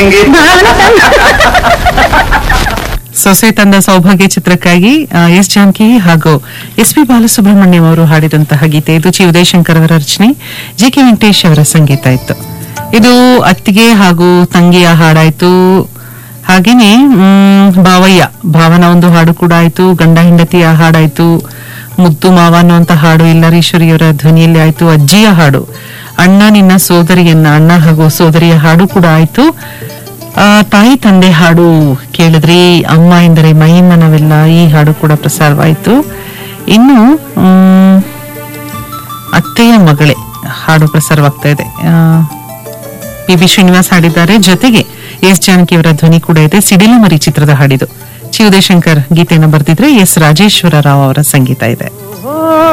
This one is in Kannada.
ಹೆಂಗೆ ಸೊಸೆ ತಂದ ಸೌಭಾಗ್ಯ ಚಿತ್ರಕ್ಕಾಗಿ ಆ, ಎಸ್ ಜಾನಕಿ ಹಾಗೂ ಎಸ್ ಪಿ ಬಾಲಸುಬ್ರಹ್ಮಣ್ಯಂ ಅವರು ಹಾಡಿದಂತಹ ಗೀತೆ ಇದು ಜಿ ಉದಯಶಂಕರ್ ಅವರ ರಚನೆ ಜಿ ಕೆ ವೆಂಕಟೇಶ್ ಅವರ ಸಂಗೀತ ಇತ್ತು ಇದು ಅತ್ತಿಗೆ ಹಾಗೂ ತಂಗಿಯ ಹಾಡಾಯ್ತು ಹಾಗೇನೆ ಮ್, ಭಾವಯ್ಯ ಭಾವನ ಒಂದು ಹಾಡು ಕೂಡ ಆಯ್ತು ಗಂಡ ಹೆಂಡತಿಯ ಹಾಡಾಯ್ತು ಮುದ್ದು ಮಾವ ಅನ್ನುವಂತ ಹಾಡು ಇಲ್ಲರೀಶ್ವರಿಯವರ ಧ್ವನಿಯಲ್ಲಿ ಆಯ್ತು ಅಜ್ಜಿಯ ಹಾಡು ಅಣ್ಣ ನಿನ್ನ ಸೋದರಿಯನ್ನ ಅಣ್ಣ ಹಾಗೂ ಸೋದರಿಯ ಹಾಡು ಕೂಡ ಆಯ್ತು ಆ, ತಾಯಿ ತಂದೆ ಹಾಡು ಕೇಳಿದ್ರಿ ಅಮ್ಮ ಎಂದರೆ ಮಹಿಮನವೆಲ್ಲ ಈ ಹಾಡು ಕೂಡ ಪ್ರಸಾರವಾಯಿತು ಇನ್ನು ಮ್, ಅತ್ತೆಯ ಮಗಳೇ ಹಾಡು ಪ್ರಸಾರವಾಗ್ತಾ ಇದೆ ಪಿ ಬಿ ಶ್ರೀನಿವಾಸ್ ಹಾಡಿದ್ದಾರೆ ಜೊತೆಗೆ ಎಸ್ ಜಾನಕಿಯವರ ಧ್ವನಿ ಕೂಡ ಇದೆ ಸಿಡಿಲ ಮರಿ ಚಿತ್ರದ ಹಾಡಿದು ಚಿ ಉದಯಶಂಕರ್ ಗೀತೆಯನ್ನು ಬರೆದಿದ್ರೆ ಎಸ್ ರಾಜೇಶ್ವರ ರಾವ್ ಅವರ ಸಂಗೀತ ಇದೆ